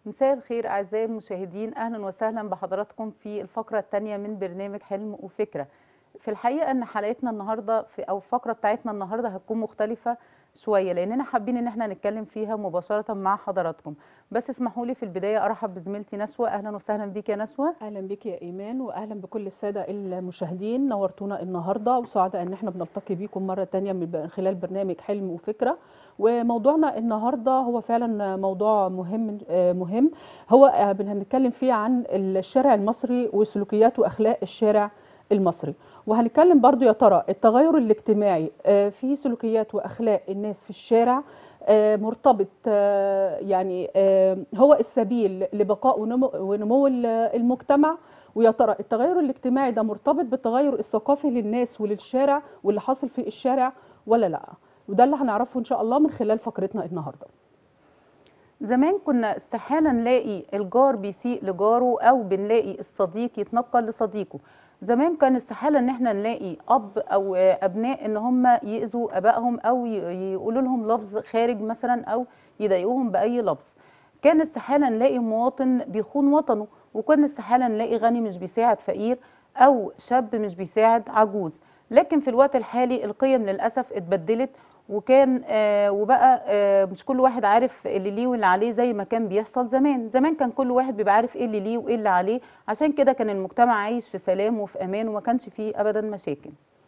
مساء الخير أعزائي المشاهدين أهلا وسهلا بحضراتكم في الفقرة الثانية من برنامج حلم وفكرة في الحقيقة أن حلقتنا النهاردة في أو الفقرة بتاعتنا النهاردة هتكون مختلفة شوية لأننا حابين إن احنا نتكلم فيها مباشرة مع حضراتكم بس اسمحوا لي في البداية أرحب بزميلتي نشوى أهلا وسهلا بيك يا نشوى اهلا بك يا ايمان واهلا بكل الساده المشاهدين نورتونا النهارده وسعداء ان احنا بنلتقي بيكم مره تانية من خلال برنامج حلم وفكره وموضوعنا النهارده هو فعلا موضوع مهم آه، مهم هو آه، هنتكلم فيه عن الشارع المصري وسلوكيات واخلاق الشارع المصري وهنتكلم برضو يا ترى التغير الاجتماعي آه، في سلوكيات واخلاق الناس في الشارع آه، مرتبط آه، يعني آه، هو السبيل لبقاء ونمو, ونمو ال- المجتمع ويا ترى التغير الاجتماعي ده مرتبط بالتغير الثقافي للناس وللشارع واللي حاصل في الشارع ولا لا وده اللي هنعرفه ان شاء الله من خلال فقرتنا النهارده زمان كنا استحالة نلاقي الجار بيسيء لجاره أو بنلاقي الصديق يتنقل لصديقه زمان كان استحالة ان احنا نلاقي اب او آه، ابناء ان هم يأذوا ابائهم او ي- يقولوا لهم لفظ خارج مثلا او يضايقوهم باي لفظ كان استحالة نلاقي مواطن بيخون وطنه وكان استحالة نلاقي غني مش بيساعد فقير او شاب مش بيساعد عجوز لكن في الوقت الحالي القيم للأسف اتبدلت وكان آه وبقى آه مش كل واحد عارف اللي ليه واللي عليه زي ما كان بيحصل زمان زمان كان كل واحد بيبقى عارف ايه اللي ليه وايه اللي عليه عشان كده كان المجتمع عايش في سلام وفي امان وما كانش فيه ابدا مشاكل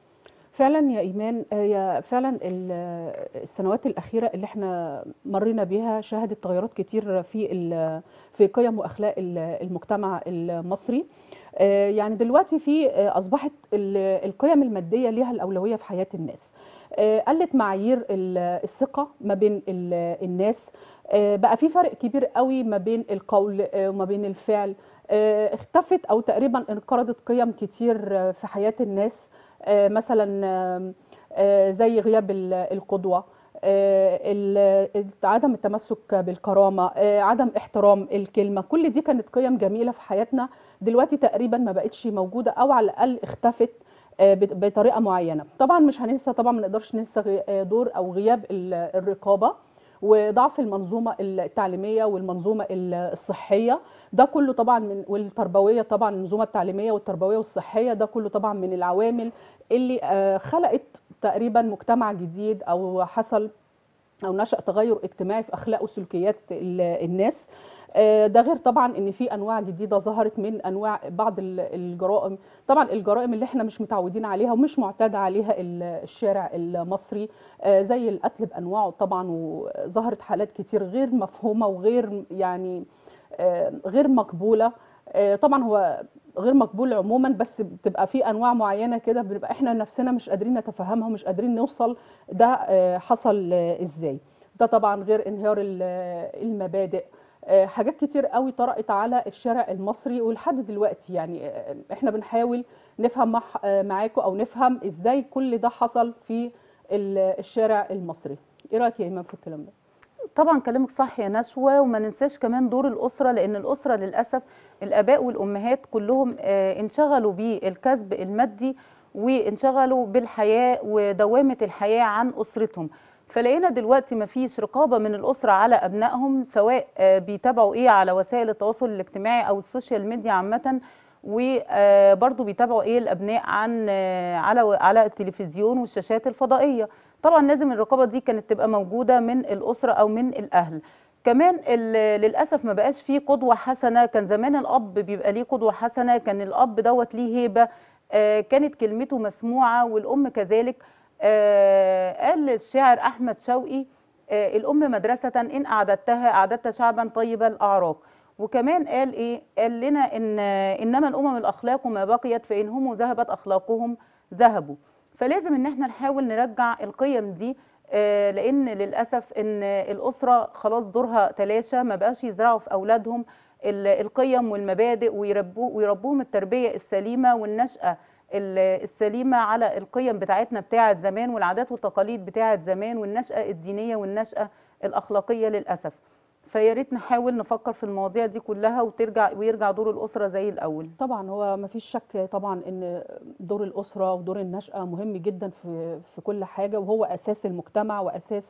فعلا يا ايمان هي فعلا ال- السنوات الاخيره اللي احنا مرينا بيها شهدت تغيرات كتير في ال- في قيم واخلاق ال- المجتمع المصري آه، يعني دلوقتي في آه، اصبحت ال- القيم الماديه ليها الاولويه في حياه الناس آه، قلت معايير ال- الثقه ما بين ال- الناس آه، بقى في فرق كبير قوي ما بين القول آه، وما بين الفعل آه، اختفت او تقريبا انقرضت قيم كتير آه، في حياه الناس آه، مثلا آم، آه، زي غياب ال- القدوة آه، ال- عدم التمسك بالكرامة آه، عدم احترام الكلمة كل دي كانت قيم جميلة في حياتنا دلوقتي تقريبا ما بقتش موجودة أو على الأقل اختفت آه، بط- بطريقة معينة طبعا مش هننسى طبعا ما نقدرش ننسى غي- آه، دور أو غياب ال- الرقابة وضعف المنظومة التعليمية والمنظومة ال- الصحية ده كله طبعا من والتربوية طبعا المنظومة التعليمية والتربوية والصحية ده كله طبعا من العوامل اللي آه، خلقت تقريبا مجتمع جديد او حصل او نشأ تغير اجتماعي في اخلاق وسلوكيات ال- الناس آه، ده غير طبعا ان في انواع جديده ظهرت من انواع بعض ال- الجرائم طبعا الجرائم اللي احنا مش متعودين عليها ومش معتاد عليها ال- الشارع المصري آه، زي القتل بانواعه طبعا وظهرت حالات كتير غير مفهومه وغير يعني آه، غير مقبوله آه، طبعا هو غير مقبول عموما بس بتبقى في انواع معينه كده بنبقى احنا نفسنا مش قادرين نتفهمها ومش قادرين نوصل ده آه، حصل آه، ازاي ده طبعا غير انهيار ال- آه، المبادئ آه، حاجات كتير قوي طرقت على الشارع المصري ولحد دلوقتي يعني آه، احنا بنحاول نفهم مع آه، معاكم او نفهم ازاي كل ده حصل في ال- الشارع المصري ايه رايك يا ايمان في الكلام ده طبعا كلامك صح يا نشوى وما ننساش كمان دور الأسرة لأن الأسرة للأسف الآباء والأمهات كلهم آه، انشغلوا بالكسب المادي وانشغلوا بالحياة ودوامة الحياة عن أسرتهم فلقينا دلوقتي مفيش رقابة من الأسرة على أبنائهم سواء آه، بيتابعوا إيه على وسائل التواصل الاجتماعي أو السوشيال ميديا عامة وبرضه بيتابعوا إيه الأبناء عن آه، على على التلفزيون والشاشات الفضائية طبعا لازم الرقابه دي كانت تبقى موجوده من الاسره او من الاهل كمان ال- للاسف ما بقاش فيه قدوه حسنه كان زمان الاب بيبقى ليه قدوه حسنه كان الاب دوت ليه هيبه آه، كانت كلمته مسموعه والام كذلك آه، قال الشاعر احمد شوقي آه، الام مدرسه ان اعددتها اعددت شعبا طيب الاعراق وكمان قال ايه قال لنا ان انما الامم الاخلاق ما بقيت فان هم ذهبت اخلاقهم ذهبوا فلازم ان احنا نحاول نرجع القيم دي آه، لان للاسف ان الاسره خلاص دورها تلاشى ما بقاش يزرعوا في اولادهم ال- القيم والمبادئ ويربوا ويربوهم التربيه السليمه والنشاه ال- السليمه على القيم بتاعتنا بتاعه زمان والعادات والتقاليد بتاعه زمان والنشاه الدينيه والنشاه الاخلاقيه للاسف فيا ريت نحاول نفكر في المواضيع دي كلها وترجع ويرجع دور الاسره زي الاول طبعا هو ما فيش شك طبعا ان دور الاسره ودور النشأة مهم جدا في في كل حاجه وهو اساس المجتمع واساس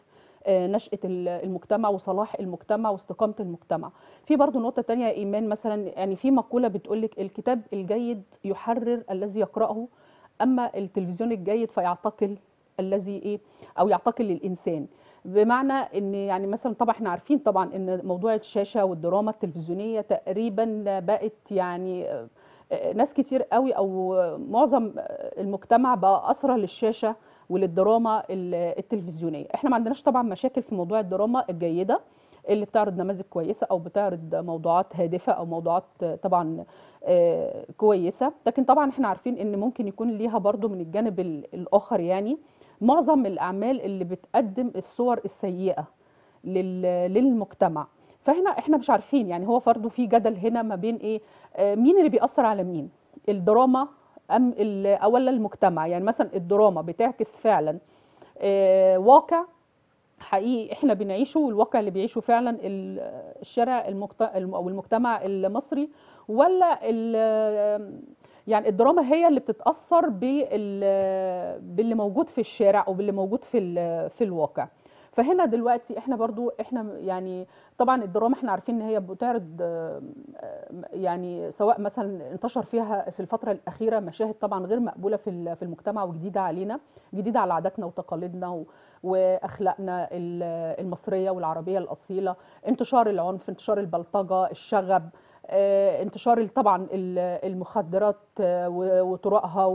آه، نشأة ال- المجتمع وصلاح المجتمع واستقامة المجتمع في برضو نقطة تانية يا إيمان مثلا يعني في مقولة بتقولك الكتاب الجيد يحرر الذي يقرأه أما التلفزيون الجيد فيعتقل الذي إيه أو يعتقل الإنسان بمعنى ان يعني مثلا طبعا احنا عارفين طبعا ان موضوع الشاشه والدراما التلفزيونيه تقريبا بقت يعني آه، آه، ناس كتير قوي او معظم آه، المجتمع بقى اسرى للشاشه وللدراما ال- التلفزيونيه احنا ما عندناش طبعا مشاكل في موضوع الدراما الجيده اللي بتعرض نماذج كويسه او بتعرض موضوعات هادفه او موضوعات آه، طبعا آه، كويسه لكن طبعا احنا عارفين ان ممكن يكون ليها برضو من الجانب ال- الاخر يعني معظم الاعمال اللي بتقدم الصور السيئه لل- للمجتمع فهنا احنا مش عارفين يعني هو برضه في جدل هنا ما بين ايه آه، مين اللي بيأثر على مين الدراما ام ال- او ولا المجتمع يعني مثلا الدراما بتعكس فعلا آه، واقع حقيقي احنا بنعيشه والواقع اللي بيعيشه فعلا ال- الشارع المجت... الم- او المجتمع المصري ولا ال... يعني الدراما هي اللي بتتاثر بال... باللي موجود في الشارع او باللي موجود في ال... في الواقع فهنا دلوقتي احنا برضو احنا يعني طبعا الدراما احنا عارفين ان هي بتعرض آه، آه، يعني سواء مثلا انتشر فيها في الفتره الاخيره مشاهد طبعا غير مقبوله في ال- في المجتمع وجديده علينا جديده على عاداتنا وتقاليدنا و... واخلاقنا ال- المصريه والعربيه الاصيله انتشار العنف انتشار البلطجه الشغب آه، انتشار ال- طبعا ال- المخدرات آه، و- وطرقها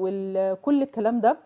وكل الكلام ده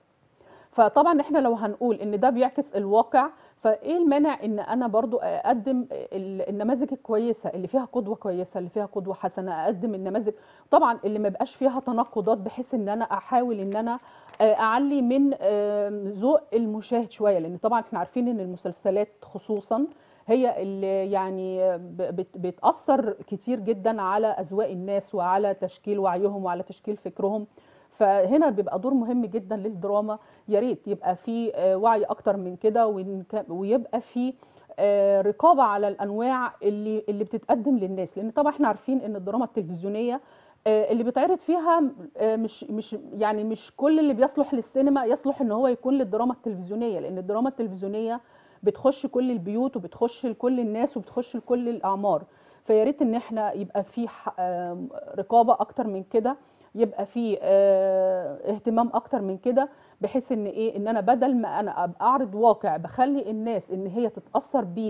فطبعا احنا لو هنقول ان ده بيعكس الواقع فايه المانع ان انا برضو اقدم ال- النماذج الكويسه اللي فيها قدوه كويسه اللي فيها قدوه حسنه اقدم النماذج طبعا اللي ما يبقاش فيها تناقضات بحيث ان انا احاول ان انا آه، اعلي من آم، ذوق المشاهد شويه لان طبعا احنا عارفين ان المسلسلات خصوصا هي اللي يعني ب- بت- بتاثر كتير جدا على اذواق الناس وعلى تشكيل وعيهم وعلى تشكيل فكرهم فهنا بيبقى دور مهم جدا للدراما يا ريت يبقى في آه، وعي اكتر من كده وإن- ويبقى في آه، رقابه على الانواع اللي اللي بتتقدم للناس لان طبعا احنا عارفين ان الدراما التلفزيونيه آه، اللي بيتعرض فيها آه، مش مش يعني مش كل اللي بيصلح للسينما يصلح ان هو يكون للدراما التلفزيونيه لان الدراما التلفزيونيه بتخش كل البيوت وبتخش لكل الناس وبتخش لكل الاعمار فيا ريت ان احنا يبقى في ح- آه، رقابه اكتر من كده يبقى في آه، اهتمام اكتر من كده بحيث ان ايه ان انا بدل ما انا ابقى اعرض واقع بخلي الناس ان هي تتاثر بيه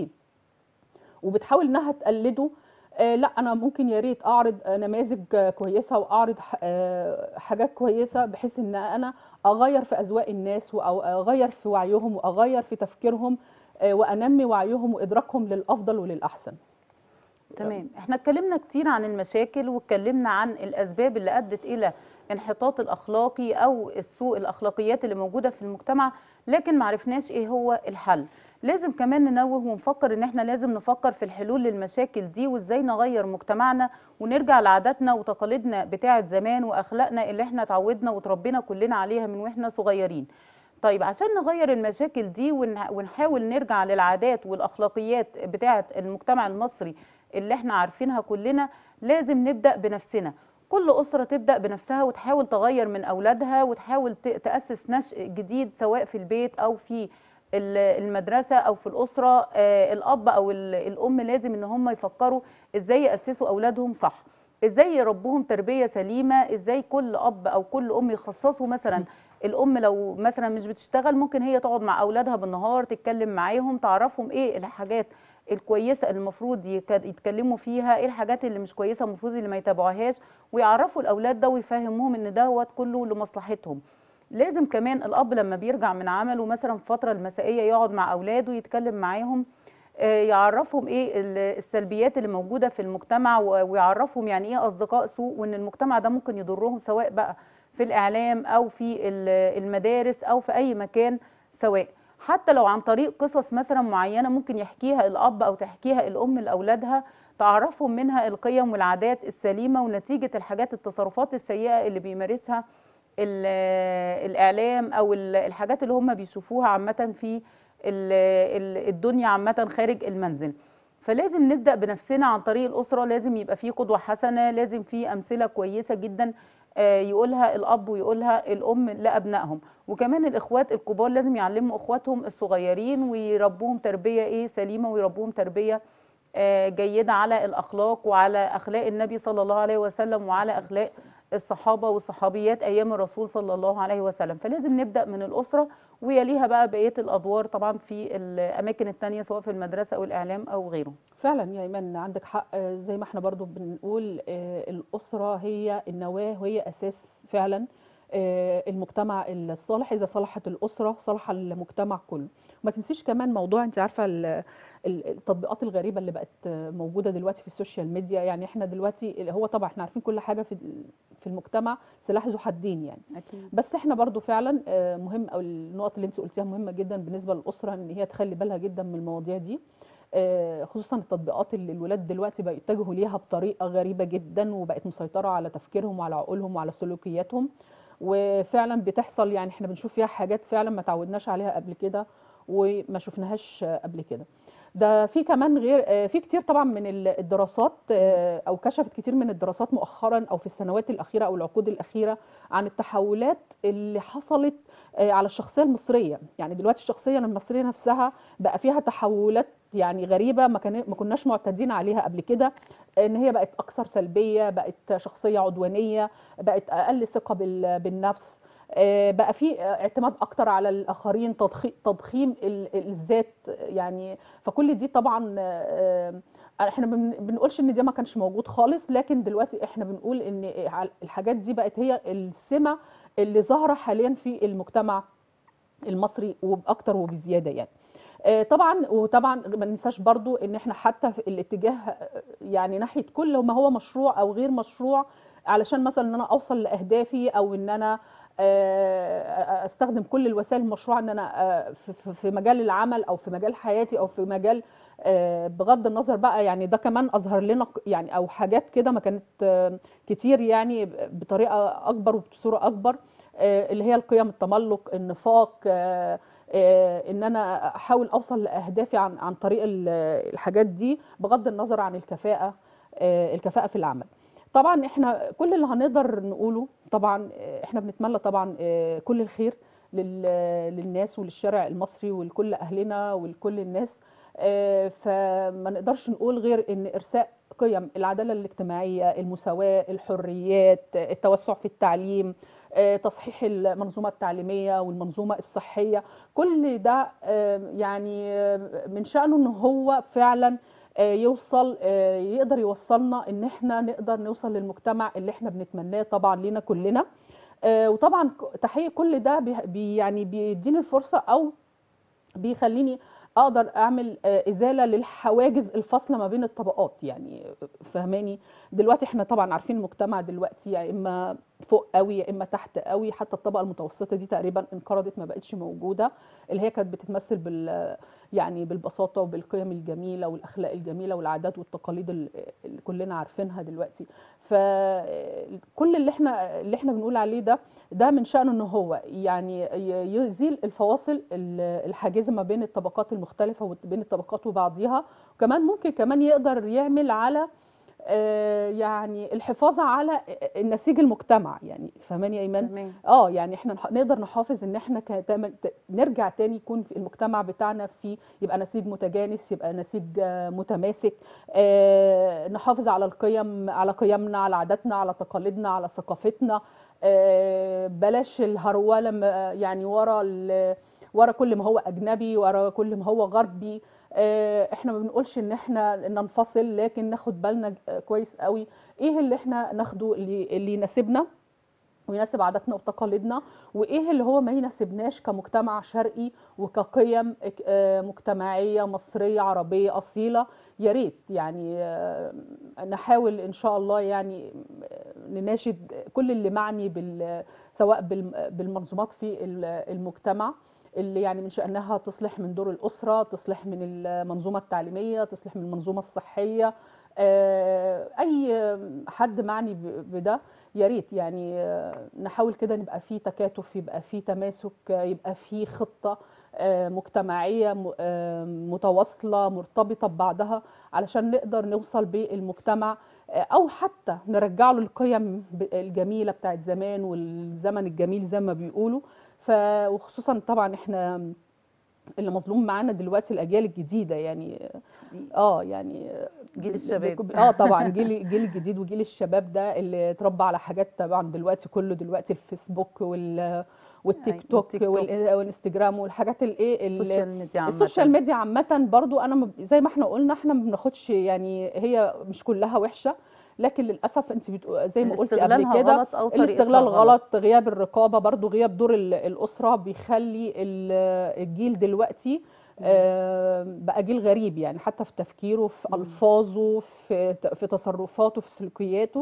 وبتحاول انها تقلده آه، لا انا ممكن يا ريت اعرض آه، نماذج آه، كويسه واعرض ح- آه، حاجات كويسه بحيث ان انا اغير في اذواق الناس او اغير في وعيهم واغير في تفكيرهم آه، وانمي وعيهم وادراكهم للافضل وللاحسن تمام احنا اتكلمنا كتير عن المشاكل واتكلمنا عن الاسباب اللي ادت الى انحطاط الاخلاقي او السوء الاخلاقيات اللي موجوده في المجتمع لكن معرفناش ايه هو الحل لازم كمان ننوه ونفكر ان احنا لازم نفكر في الحلول للمشاكل دي وازاي نغير مجتمعنا ونرجع لعاداتنا وتقاليدنا بتاعه زمان واخلاقنا اللي احنا اتعودنا وتربينا كلنا عليها من واحنا صغيرين طيب عشان نغير المشاكل دي ون- ونحاول نرجع للعادات والاخلاقيات بتاعه المجتمع المصري اللي احنا عارفينها كلنا لازم نبدا بنفسنا كل اسره تبدا بنفسها وتحاول تغير من اولادها وتحاول ت- تاسس نشء جديد سواء في البيت او في ال- المدرسه او في الاسره آه، الاب او ال- الام لازم ان هم يفكروا ازاي ياسسوا اولادهم صح ازاي يربوهم تربيه سليمه ازاي كل اب او كل ام يخصصوا مثلا الام لو مثلا مش بتشتغل ممكن هي تقعد مع اولادها بالنهار تتكلم معاهم تعرفهم ايه الحاجات الكويسه اللي المفروض يك- يتكلموا فيها ايه الحاجات اللي مش كويسه المفروض اللي ما يتابعوهاش ويعرفوا الاولاد ده ويفهموهم ان دوت كله لمصلحتهم لازم كمان الاب لما بيرجع من عمله مثلا في الفتره المسائيه يقعد مع اولاده يتكلم معاهم آه، يعرفهم ايه ال- السلبيات اللي موجوده في المجتمع و- ويعرفهم يعني ايه اصدقاء سوء وان المجتمع ده ممكن يضرهم سواء بقى في الاعلام او في ال- المدارس او في اي مكان سواء حتى لو عن طريق قصص مثلا معينه ممكن يحكيها الاب او تحكيها الام لاولادها تعرفهم منها القيم والعادات السليمه ونتيجه الحاجات التصرفات السيئه اللي بيمارسها ال- الاعلام او ال- الحاجات اللي هم بيشوفوها عامه في ال- ال- الدنيا عامه خارج المنزل فلازم نبدا بنفسنا عن طريق الاسره لازم يبقى في قدوه حسنه لازم في امثله كويسه جدا آه، يقولها الاب ويقولها الام لابنائهم وكمان الاخوات الكبار لازم يعلموا اخواتهم الصغيرين ويربوهم تربيه ايه سليمه ويربوهم تربيه آه، جيده على الاخلاق وعلى اخلاق النبي صلى الله عليه وسلم وعلى اخلاق الصحابه والصحابيات ايام الرسول صلى الله عليه وسلم فلازم نبدا من الاسره ويليها بقى بقيه الادوار طبعا في الاماكن التانية سواء في المدرسه او الاعلام او غيره فعلا يا ايمان عندك حق آه، زي ما احنا برضو بنقول آه، الاسره هي النواه وهي اساس فعلا آه، المجتمع الصالح اذا صلحت الاسره صلح المجتمع كله وما تنسيش كمان موضوع انت عارفه ال- ال- التطبيقات الغريبه اللي بقت آه، موجوده دلوقتي في السوشيال ميديا يعني احنا دلوقتي اللي هو طبعا احنا عارفين كل حاجه في في المجتمع سلاح ذو حدين يعني اكيد بس احنا برضو فعلا آه، مهم او النقط اللي انت قلتيها مهمه جدا بالنسبه للاسره ان هي تخلي بالها جدا من المواضيع دي آه، خصوصا التطبيقات اللي الولاد دلوقتي بقوا يتجهوا ليها بطريقه غريبه جدا وبقت مسيطره على تفكيرهم وعلى عقولهم وعلى سلوكياتهم وفعلا بتحصل يعني احنا بنشوف فيها حاجات فعلا ما تعودناش عليها قبل كده وما شفناهاش آه، قبل كده ده في كمان غير آه، في كتير طبعا من ال- الدراسات آه، او كشفت كتير من الدراسات مؤخرا او في السنوات الاخيره او العقود الاخيره عن التحولات اللي حصلت آه، على الشخصيه المصريه يعني دلوقتي الشخصيه المصريه نفسها بقى فيها تحولات يعني غريبه ما كان ما كناش معتادين عليها قبل كده ان هي بقت اكثر سلبيه بقت شخصيه عدوانيه بقت اقل ثقه بال- بالنفس آه، بقى في اعتماد اكتر على الاخرين تضخي- تضخيم ال- الذات يعني فكل دي طبعا آه، آه، احنا ما بن- بنقولش ان ده ما كانش موجود خالص لكن دلوقتي احنا بنقول ان الحاجات دي بقت هي السمه اللي ظاهره حاليا في المجتمع المصري وباكتر وبزياده يعني آه، طبعا وطبعا ما ننساش برضو ان احنا حتى في الاتجاه آه، يعني ناحيه كل ما هو مشروع او غير مشروع علشان مثلا ان انا اوصل لاهدافي او ان انا آه، استخدم كل الوسائل المشروعه ان انا آه، في- في- في مجال العمل او في مجال حياتي او في مجال آه، بغض النظر بقى يعني ده كمان اظهر لنا ق- يعني او حاجات كده ما كانت آه، كتير يعني ب- بطريقه اكبر وبصوره اكبر آه، اللي هي القيم التملق النفاق آه، آه، ان انا احاول اوصل لاهدافي عن عن طريق ال- الحاجات دي بغض النظر عن الكفاءه آه، الكفاءه في العمل طبعا احنا كل اللي هنقدر نقوله طبعا آه، احنا بنتمنى طبعا آه، كل الخير لل- للناس وللشارع المصري ولكل اهلنا ولكل الناس آه، فما نقدرش نقول غير ان ارساء قيم العداله الاجتماعيه المساواه الحريات آه، التوسع في التعليم آه، تصحيح المنظومه التعليميه والمنظومه الصحيه كل ده آه، يعني آه، من شانه ان هو فعلا آه، يوصل آه، يقدر يوصلنا ان احنا نقدر نوصل للمجتمع اللي احنا بنتمناه طبعا لينا كلنا آه، وطبعا ك- تحقيق كل ده بي- بي يعني بيديني الفرصه او بيخليني اقدر اعمل آه، ازاله للحواجز الفاصله ما بين الطبقات يعني فهماني دلوقتي احنا طبعا عارفين المجتمع دلوقتي يا اما فوق قوي يا اما تحت قوي حتى الطبقه المتوسطه دي تقريبا انقرضت ما بقتش موجوده اللي هي كانت بتتمثل بال يعني بالبساطه وبالقيم الجميله والاخلاق الجميله والعادات والتقاليد ال- اللي كلنا عارفينها دلوقتي فكل اللي احنا اللي احنا بنقول عليه ده ده من شأنه ان هو يعني ي- يزيل الفواصل ال- الحاجزه ما بين الطبقات المختلفه وبين الطبقات وبعضها وكمان ممكن كمان يقدر يعمل على آه، يعني الحفاظ على النسيج المجتمع يعني فهماني يا ايمان تمام اه يعني احنا نح- نقدر نحافظ ان احنا كتام- ت- نرجع تاني يكون في المجتمع بتاعنا في يبقى نسيج متجانس يبقى نسيج آه، متماسك آه، نحافظ على القيم على قيمنا على عاداتنا على تقاليدنا على ثقافتنا آه، بلاش الهرولة م- يعني ورا ال- ورا كل ما هو اجنبي ورا كل ما هو غربي آه، احنا ما بنقولش ان احنا ننفصل لكن ناخد بالنا ج- كويس قوي ايه اللي احنا ناخده اللي اللي يناسبنا ويناسب عاداتنا وتقاليدنا وايه اللي هو ما يناسبناش كمجتمع شرقي وكقيم اك- آه، مجتمعيه مصريه عربيه اصيله يا ريت يعني آه، نحاول ان شاء الله يعني آه، نناشد كل اللي معني بال سواء بال- بالمنظومات في ال- المجتمع اللي يعني من شأنها تصلح من دور الأسرة تصلح من المنظومة التعليمية تصلح من المنظومة الصحية آه، أي حد معني ب- بده يا ريت يعني آه، نحاول كده نبقى فيه تكاتف يبقى فيه تماسك آه، يبقى فيه خطة آه، مجتمعية م- آه، متواصلة مرتبطة ببعضها علشان نقدر نوصل بالمجتمع آه، او حتى نرجع له القيم ب- الجميله بتاعت زمان والزمن الجميل زي ما بيقولوا ف وخصوصا طبعا احنا اللي مظلوم معانا دلوقتي الاجيال الجديده يعني اه يعني جيل ب- الشباب. ب- اه طبعا جيل الجيل الجديد وجيل الشباب ده اللي اتربى على حاجات طبعا دلوقتي كله دلوقتي الفيسبوك وال والتيك أيوة، توك والتيك توك. وال- والانستجرام والحاجات الايه ال- السوشيال ميديا عامة السوشيال ميديا عامة برضو أنا م- زي ما احنا قلنا احنا ما بناخدش يعني هي مش كلها وحشة لكن للأسف أنت بتقو زي ما قلتي قبل استغلالها كده غلط أو طريقتها الاستغلال غلط غياب الرقابة برضو غياب دور ال- الأسرة بيخلي ال- الجيل دلوقتي آه، بقى جيل غريب يعني حتى في تفكيره في مم. ألفاظه في ت- في تصرفاته في سلوكياته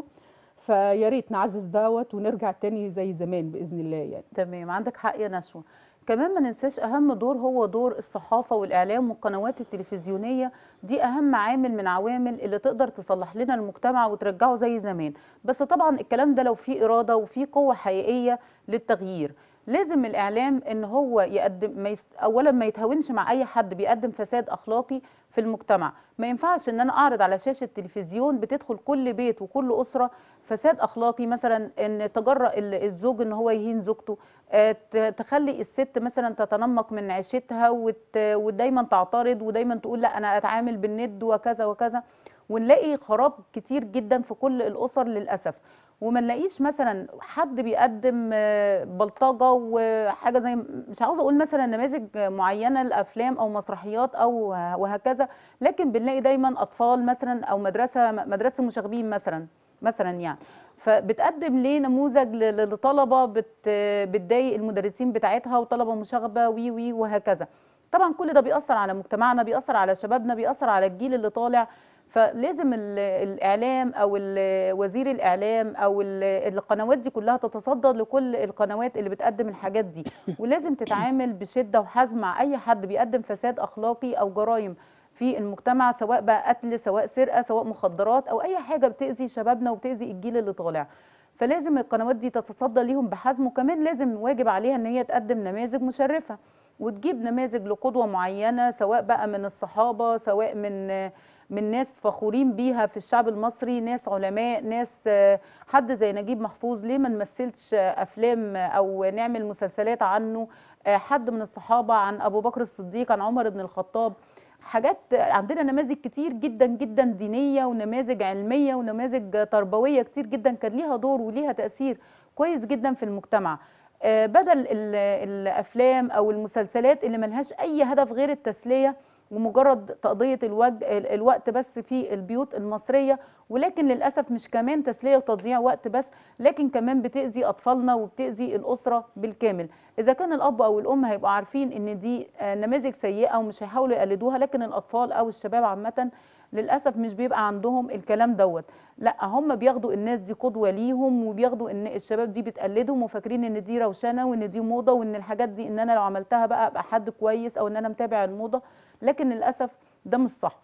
فيا ريت نعزز دوت ونرجع تاني زي زمان بإذن الله يعني تمام عندك حق يا نشوى كمان ما ننساش اهم دور هو دور الصحافه والاعلام والقنوات التلفزيونيه دي اهم عامل من عوامل اللي تقدر تصلح لنا المجتمع وترجعه زي زمان بس طبعا الكلام ده لو في اراده وفي قوه حقيقيه للتغيير لازم الاعلام ان هو يقدم ما يست... اولا ما يتهاونش مع اي حد بيقدم فساد اخلاقي في المجتمع ما ينفعش ان انا اعرض على شاشه تلفزيون بتدخل كل بيت وكل اسره فساد اخلاقي مثلا ان تجرأ ال- الزوج ان هو يهين زوجته آه، ت- تخلي الست مثلا تتنمق من عيشتها وت... ودايما تعترض ودايما تقول لا انا اتعامل بالند وكذا وكذا ونلاقي خراب كتير جدا في كل الاسر للاسف وما نلاقيش مثلا حد بيقدم آه، بلطجه وحاجه زي مش عاوزه اقول مثلا نماذج معينه لافلام او مسرحيات او وهكذا لكن بنلاقي دايما اطفال مثلا او مدرسه مدرسه مشاغبين مثلا مثلا يعني فبتقدم ليه نموذج ل- لطلبه بت بتضايق المدرسين بتاعتها وطلبه مشاغبه وي وي وهكذا طبعا كل ده بيأثر على مجتمعنا بيأثر على شبابنا بيأثر على الجيل اللي طالع فلازم ال- الاعلام او ال- وزير الاعلام او ال- القنوات دي كلها تتصدى لكل القنوات اللي بتقدم الحاجات دي ولازم تتعامل بشده وحزم مع اي حد بيقدم فساد اخلاقي او جرائم في المجتمع سواء بقى قتل سواء سرقه سواء مخدرات او اي حاجه بتاذي شبابنا وبتاذي الجيل اللي طالع فلازم القنوات دي تتصدى ليهم بحزم وكمان لازم واجب عليها ان هي تقدم نماذج مشرفه وتجيب نماذج لقدوه معينه سواء بقى من الصحابه سواء من من ناس فخورين بيها في الشعب المصري ناس علماء ناس آه، حد زي نجيب محفوظ ليه ما نمثلش آه، افلام او نعمل مسلسلات عنه آه، حد من الصحابه عن ابو بكر الصديق عن عمر بن الخطاب حاجات عندنا نماذج كتير جدا جدا دينيه ونماذج علميه ونماذج تربويه كتير جدا كان ليها دور وليها تاثير كويس جدا في المجتمع آه، بدل ال- الافلام او المسلسلات اللي ملهاش اي هدف غير التسليه ومجرد تقضيه الوج... ال- الوقت بس في البيوت المصريه ولكن للاسف مش كمان تسليه وتضييع وقت بس لكن كمان بتاذي اطفالنا وبتاذي الاسره بالكامل اذا كان الاب او الام هيبقوا عارفين ان دي آه، نماذج سيئه ومش هيحاولوا يقلدوها لكن الاطفال او الشباب عامه للاسف مش بيبقى عندهم الكلام دوت لا هم بياخدوا الناس دي قدوه ليهم وبياخدوا ان الشباب دي بتقلدهم وفاكرين ان دي روشنه وان دي موضه وان الحاجات دي ان انا لو عملتها بقى ابقى حد كويس او ان انا متابع الموضه لكن للاسف ده مش صح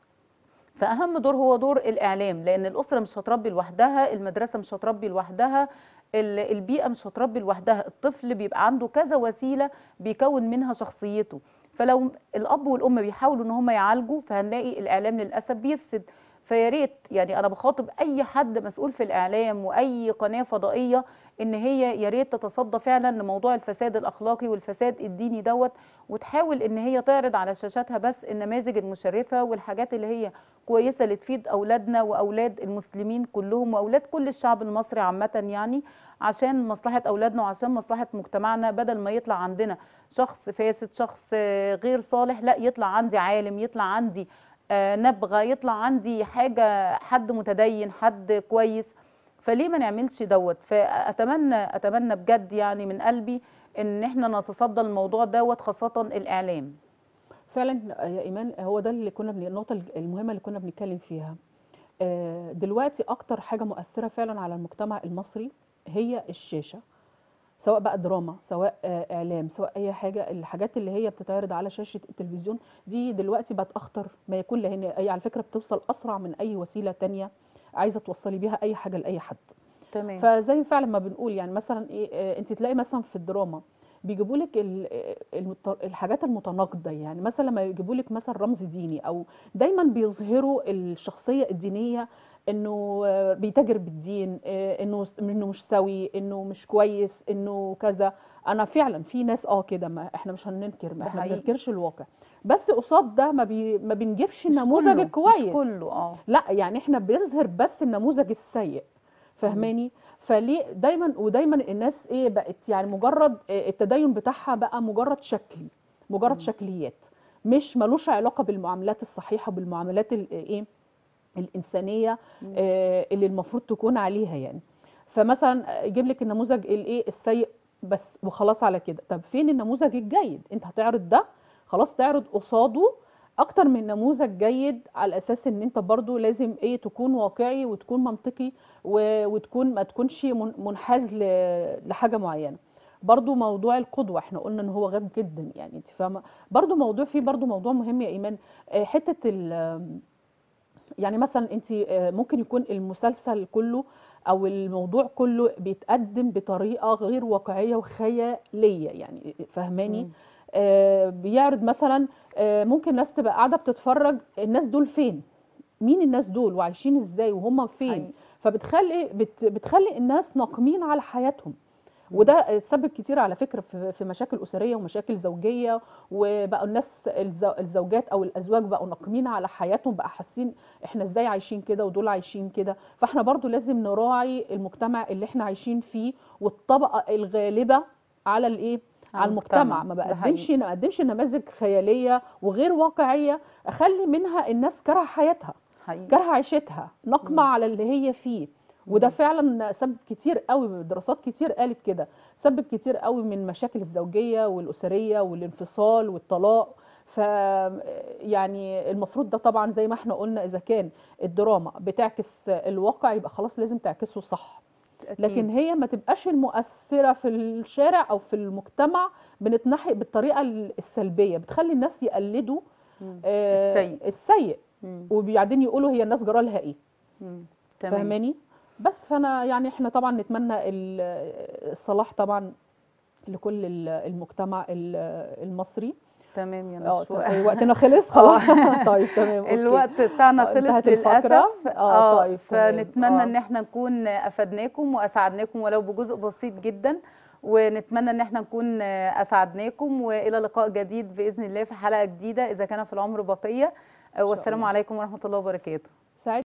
فاهم دور هو دور الاعلام لان الاسره مش هتربي لوحدها المدرسه مش هتربي لوحدها ال- البيئه مش هتربي لوحدها الطفل بيبقى عنده كذا وسيله بيكون منها شخصيته فلو الاب والام بيحاولوا ان هم يعالجوا فهنلاقي الاعلام للاسف بيفسد فيا ريت يعني انا بخاطب اي حد مسؤول في الاعلام واي قناه فضائيه ان هي يا ريت تتصدى فعلا لموضوع الفساد الاخلاقي والفساد الديني دوت وتحاول ان هي تعرض على شاشاتها بس النماذج المشرفه والحاجات اللي هي كويسه اللي تفيد اولادنا واولاد المسلمين كلهم واولاد كل الشعب المصري عامه يعني عشان مصلحه اولادنا وعشان مصلحه مجتمعنا بدل ما يطلع عندنا شخص فاسد شخص آه، غير صالح لا يطلع عندي عالم يطلع عندي آه، نبغه يطلع عندي حاجه حد متدين حد كويس فليه ما نعملش دوت فاتمنى اتمنى بجد يعني من قلبي ان احنا نتصدى الموضوع دوت خاصه الاعلام فعلا يا ايمان هو ده اللي كنا بن... النقطه المهمه اللي كنا بنتكلم فيها آه، دلوقتي اكتر حاجه مؤثره فعلا على المجتمع المصري هي الشاشه سواء بقى دراما سواء آه، اعلام سواء اي حاجه الحاجات اللي هي بتتعرض على شاشه التلفزيون دي دلوقتي بقت اخطر ما يكون لان هي على فكره بتوصل اسرع من اي وسيله تانية عايزه توصلي بيها اي حاجه لاي حد تمام فزي فعلا ما بنقول يعني مثلا ايه آه، انت تلاقي مثلا في الدراما بيجيبوا لك ال- المت- الحاجات المتناقضه يعني مثلا لما يجيبوا لك مثلا رمز ديني او دايما بيظهروا الشخصيه الدينيه انه آه، بيتاجر بالدين آه، انه انه مش سوي انه مش كويس انه كذا انا فعلا في ناس اه كده ما احنا مش هننكر ما ده احنا ما حقيقي. بننكرش الواقع بس قصاد ده ما, بي ما بنجيبش مش النموذج كله- الكويس مش كله اه لا يعني احنا بنظهر بس النموذج السيء فاهماني فليه دايما ودايما الناس ايه بقت يعني مجرد آه، التدين بتاعها بقى مجرد شكلي مجرد مم. شكليات مش ملوش علاقه بالمعاملات الصحيحه بالمعاملات ال- ايه الانسانيه مم. آه، اللي المفروض تكون عليها يعني فمثلا يجيب لك النموذج الايه السيء بس وخلاص على كده طب فين النموذج الجيد انت هتعرض ده خلاص تعرض قصاده اكتر من نموذج جيد على اساس ان انت برضو لازم ايه تكون واقعي وتكون منطقي و- وتكون ما تكونش من- منحاز ل- لحاجه معينه برضو موضوع القدوه احنا قلنا ان هو غاب جدا يعني انت فاهمه برضو موضوع فيه برضو موضوع مهم يا ايمان آه، حته ال يعني مثلا انت آه، ممكن يكون المسلسل كله او الموضوع كله بيتقدم بطريقه غير واقعيه وخياليه يعني فاهماني مم. آه بيعرض مثلا آه ممكن ناس تبقى قاعده بتتفرج الناس دول فين مين الناس دول وعايشين ازاي وهم فين حقيقي. فبتخلي بت بتخلي الناس ناقمين على حياتهم مم. وده سبب كتير على فكره في في مشاكل اسريه ومشاكل زوجيه وبقوا الناس الزو- الزوجات او الازواج بقوا ناقمين على حياتهم بقى حاسين احنا ازاي عايشين كده ودول عايشين كده فاحنا برضو لازم نراعي المجتمع اللي احنا عايشين فيه والطبقه الغالبه على الايه على المجتمع ما ده بقدمش حقيقي. ما بقدمش نماذج خياليه وغير واقعيه اخلي منها الناس كره حياتها حقيقي كره عيشتها نقمه مم. على اللي هي فيه وده مم. فعلا سبب كتير قوي دراسات كتير قالت كده سبب كتير قوي من مشاكل الزوجيه والاسريه والانفصال والطلاق ف يعني المفروض ده طبعا زي ما احنا قلنا اذا كان الدراما بتعكس الواقع يبقى خلاص لازم تعكسه صح أكيد. لكن هي ما تبقاش المؤثره في الشارع او في المجتمع بنتنحي بالطريقه السلبيه بتخلي الناس يقلدوا مم. آه، السيء. السيء مم. وبعدين يقولوا هي الناس جرالها ايه مم. تمام فاهماني بس فانا يعني احنا طبعا نتمنى ال- الصلاح طبعا لكل ال- المجتمع ال- المصري تمام يا اه نشوى طيب وقتنا خلص خلاص طيب تمام أوكي. الوقت بتاعنا آه، خلص انتهت الفقرة. للاسف آه، طيب، تمام. فنتمنى آه. ان احنا نكون افدناكم واسعدناكم ولو بجزء بسيط جدا ونتمنى ان احنا نكون اسعدناكم والى لقاء جديد باذن الله في حلقه جديده اذا كان في العمر بقيه والسلام الله. عليكم ورحمه الله وبركاته